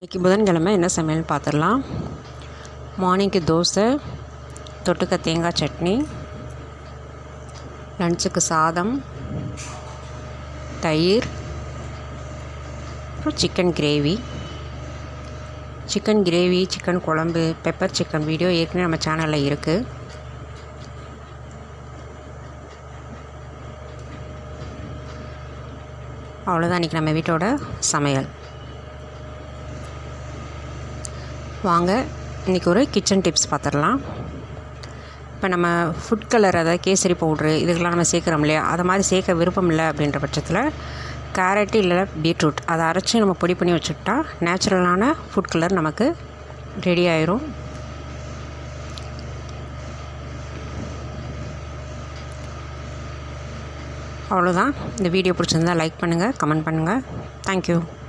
இன்றைக்கி புதன்கிழமை என்ன சமையல் பார்த்துடலாம் மார்னிங்க்கு தோசை தொட்டுக்க தேங்காய் சட்னி லஞ்சுக்கு சாதம் தயிர் அப்புறம் chicken gravy chicken gravy chicken குழம்பு பெப்பர் சிக்கன் வீடியோ ஏற்கனவே நம்ம சேனலில் இருக்குது அவ்வளோதான் இன்றைக்கி நம்ம வீட்டோட சமையல் வாங்க இன்றைக்கி ஒரு கிச்சன் டிப்ஸ் பார்த்துடலாம் இப்போ நம்ம ஃபுட் கலர் அதாவது கேசரி பவுட்ரு இதுக்கெல்லாம் நம்ம சேர்க்குறோம் இல்லையா அதை மாதிரி சேர்க்க விருப்பம் இல்லை அப்படின்ற பட்சத்தில் கேரட்டு இல்லை பீட்ரூட் அதை அரைச்சி நம்ம பொடி பண்ணி வச்சுக்கிட்டா நேச்சுரலான ஃபுட் கலர் நமக்கு ரெடி ஆயிரும் அவ்வளோதான் இந்த வீடியோ பிடிச்சிருந்தா லைக் பண்ணுங்கள் கமெண்ட் பண்ணுங்கள் தேங்க்யூ